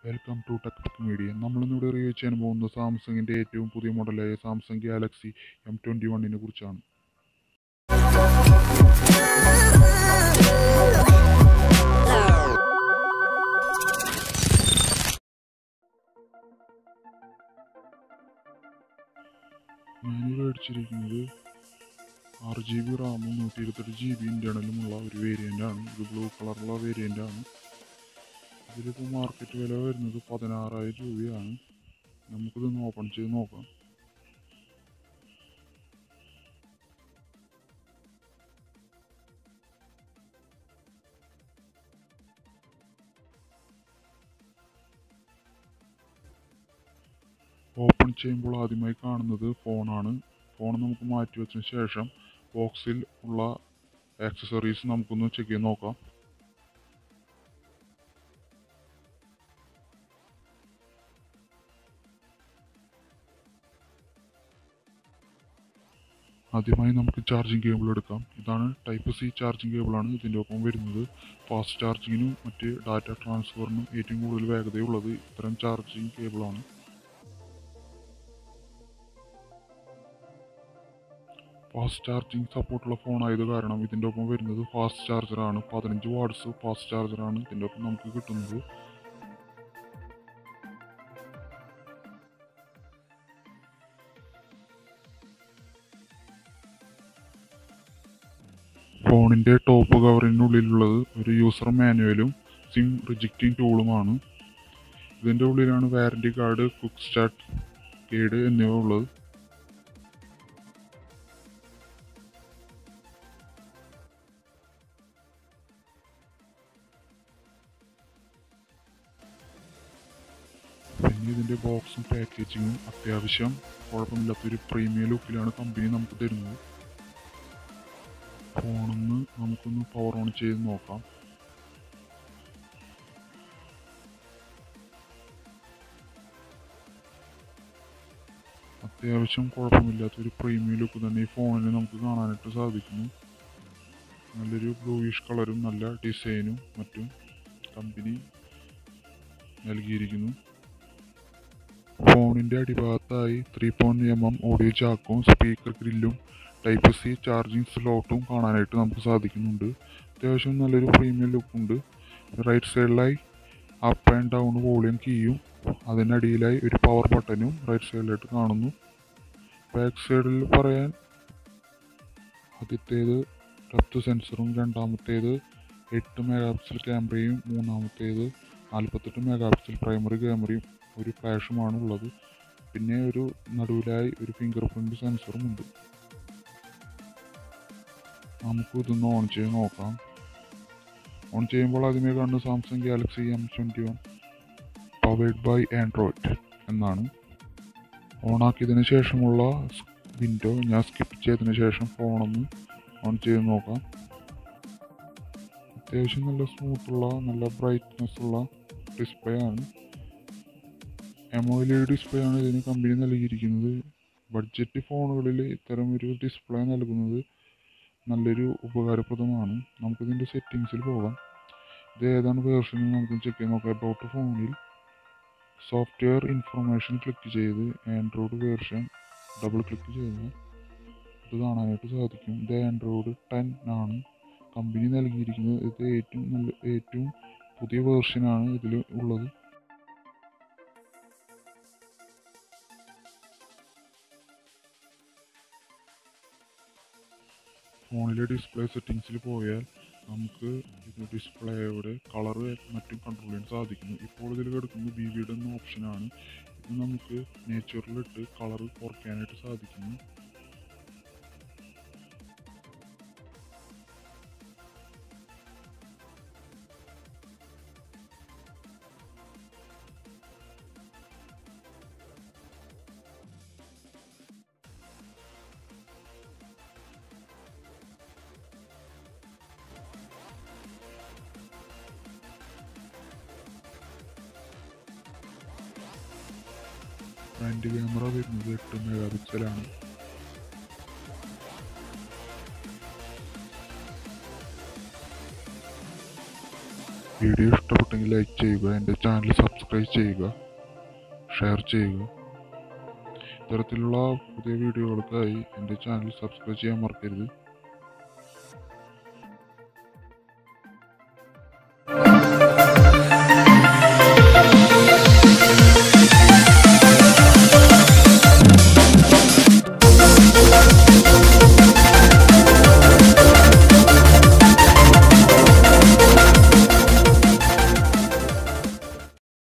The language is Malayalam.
വെൽക്കം ടു ടെക് മീഡിയ നമ്മളിന്നിവിടെ റിവ്യൂ ചെയ്യാൻ പോകുന്നത് സാംസങ്ങിൻ്റെ ഏറ്റവും പുതിയ മോഡലായ സാംസങ് ഗാലക്സി എം ട്വൻറ്റി വണ്ണിനെ കുറിച്ചാണ് ഞാൻ മേടിച്ചിരിക്കുന്നത് ആറ് ജി ബി റാമും നൂറ്റി ഇരുപത്തെട്ട് ജി ബി ഇൻറ്റേർണലുമുള്ള ഒരു വേരിയൻ്റാണ് ഇത് ബ്ലൂ കളറുള്ള വേരിയൻ്റാണ് ഇതിലിപ്പോൾ മാർക്കറ്റ് വില വരുന്നത് പതിനാറായിരം രൂപയാണ് നമുക്കിതൊന്ന് ഓപ്പൺ ചെയ്ത് നോക്കാം ഓപ്പൺ ചെയ്യുമ്പോൾ ആദ്യമായി കാണുന്നത് ഫോണാണ് ഫോൺ നമുക്ക് മാറ്റി വെച്ചതിന് ശേഷം ബോക്സിൽ ഉള്ള ആക്സസറീസ് നമുക്കൊന്ന് ചെക്ക് ചെയ്ത് നോക്കാം ആദ്യമായി നമുക്ക് ചാർജിങ് കേബിൾ എടുക്കാം ഇതാണ് ടൈപ്പ് സി ചാർജിങ് കേബിളാണ് ഇതിൻ്റെ ഒപ്പം വരുന്നത് ഫാസ്റ്റ് ചാർജിങ്ങിനും മറ്റ് ഡാറ്റ ട്രാൻസ്ഫറിനും ഏറ്റവും കൂടുതൽ വേഗതയുള്ളത് ഇത്തരം ചാർജിങ് കേബിളാണ് ഫാസ്റ്റ് ചാർജിങ് സപ്പോർട്ടുള്ള ഫോണായത് കാരണം ഇതിൻ്റെ ഒപ്പം വരുന്നത് ഫാസ്റ്റ് ചാർജറാണ് പതിനഞ്ച് വാട്ട്സ് ഫാസ്റ്റ് ചാർജറാണ് ഇതിൻ്റെ ഒപ്പം നമുക്ക് കിട്ടുന്നത് ഫോണിൻ്റെ ടോപ്പ് കവറിനുള്ളിലുള്ളത് ഒരു യൂസർ മാനുവലും സിം റിജക്റ്റിംഗ് ടൂളുമാണ് ഇതിൻ്റെ ഉള്ളിലാണ് warranty card quick start guide എന്നിവ ഉള്ളത് പിന്നെ ഇതിൻ്റെ ബോക്സും പാക്കേജിങ്ങും അത്യാവശ്യം കുഴപ്പമില്ലാത്തൊരു പ്രീമിയം ലുക്കിലാണ് കമ്പനി നമുക്ക് തരുന്നത് ഫോണൊന്ന് നമുക്കൊന്ന് പവർ ഓൺ ചെയ്ത് നോക്കാം അത്യാവശ്യം കുഴപ്പമില്ലാത്തൊരു പ്രീമിയം ലുക്ക് തന്നെ ഈ ഫോണിൽ നമുക്ക് കാണാനായിട്ട് സാധിക്കുന്നു നല്ലൊരു ബ്ലൂയിഷ് കളറും നല്ല ഡിസൈനും മറ്റും കമ്പനി നൽകിയിരിക്കുന്നു ഫോണിൻ്റെ അടിഭാഗത്തായി three point M M audio ജാക്കും സ്പീക്കർ ഗ്രില്ലും ടൈപ്പ് സി ചാർജിങ് സ്ലോട്ടും കാണാനായിട്ട് നമുക്ക് സാധിക്കുന്നുണ്ട് അത്യാവശ്യം നല്ലൊരു പ്രീമിയം ലുക്കുണ്ട് റൈറ്റ് സൈഡിലായി അപ്പ് ആൻഡ് ഡൗൺ വോളിയം കീയും അതിനടിയിലായി ഒരു പവർ ബട്ടനും റൈറ്റ് സൈഡിലായിട്ട് കാണുന്നു ബാക്ക് സൈഡിൽ പറയാൻ ആദ്യത്തേത് ഡെപ്ത് സെൻസറും രണ്ടാമത്തേത് എട്ട് മെഗാ പിക്സൽ ക്യാമറയും മൂന്നാമത്തേത് നാൽപ്പത്തെട്ട് മെഗാ പിക്സൽ പ്രൈമറി ക്യാമറയും ഒരു ഫ്ലാഷുമാണ് ഉള്ളത് പിന്നെ ഒരു നടുവിലായി ഒരു ഫിംഗർ പ്രിൻറ്റ് സെൻസറും ഉണ്ട് നമുക്ക് ഇതൊന്ന് ഓൺ ചെയ്ത് നോക്കാം ഓൺ ചെയ്യുമ്പോൾ ആദ്യമേ കാണുന്ന Samsung Galaxy M twenty one powered by Android എന്നാണ് ഓണാക്കിയതിന് ശേഷമുള്ള വിൻഡോ ഞാൻ സ്കിപ്പ് ചെയ്തതിന് ശേഷം ഫോണൊന്ന് ഓൺ ചെയ്ത് നോക്കാം അത്യാവശ്യം നല്ല സ്മൂത്തുള്ള നല്ല ബ്രൈറ്റ്നെസ് ഉള്ള ഡിസ്പ്ലേ ആണ് എമോയിലി ഡിസ്പ്ലേ ആണ് ഇതിന് കമ്പനി നൽകിയിരിക്കുന്നത് ബഡ്ജറ്റ് ഫോണുകളിൽ ഇത്തരം ഒരു ഡിസ്പ്ലേ നൽകുന്നത് നല്ലൊരു ഉപകാരപ്രദമാണ് നമുക്കിതിൻ്റെ സെറ്റിങ്സിൽ പോകാം ഇത് ഏതാണ് വേർഷൻ നമുക്ക് ചെക്ക് ചെയ്ത് നോക്കാം അബൌട്ട് ഫോണിൽ സോഫ്റ്റ്വെയർ ഇൻഫർമേഷൻ ക്ലിക്ക് ചെയ്ത് ആൻഡ്രോയിഡ് വേർഷൻ ഡബിൾ ക്ലിക്ക് ചെയ്ത് ഇത് കാണാനായിട്ട് സാധിക്കും ഇത് ആൻഡ്രോയിഡ് ടെൻ ആണ് കമ്പനി നൽകിയിരിക്കുന്നത് ഇത് ഏറ്റവും നല്ല ഏറ്റവും പുതിയ വേർഷനാണ് ഇതിൽ ഉള്ളത് ഫോണിലെ ഡിസ്പ്ലേ സെറ്റിങ്സിൽ പോയാൽ നമുക്ക് ഇത് ഡിസ്പ്ലേയുടെ കളറ് മറ്റും കൺട്രോൾ ചെയ്യാൻ സാധിക്കുന്നു ഇപ്പോൾ ഇതിൽ കിടക്കുന്നത് ബി വിയുടെ എന്ന ഓപ്ഷനാണ് ഇത് നമുക്ക് നേച്ചറിലിട്ട് കളറ് കുറയ്ക്കാനായിട്ട് സാധിക്കുന്നു ഫ്രണ്ട് ക്യാമറ വരുന്നത് എട്ട് മെഗാ പിക്സലാണ് വീഡിയോ ഇഷ്ടപ്പെട്ട ഇഷ്ടപ്പെട്ടെങ്കിൽ ലൈക്ക് ചെയ്യുക എൻ്റെ ചാനൽ സബ്സ്ക്രൈബ് ചെയ്യുക ഷെയർ ചെയ്യുക ഇത്തരത്തിലുള്ള പുതിയ വീഡിയോകൾക്കായി എൻ്റെ ചാനൽ സബ്സ്ക്രൈബ് ചെയ്യാൻ മറക്കരുത്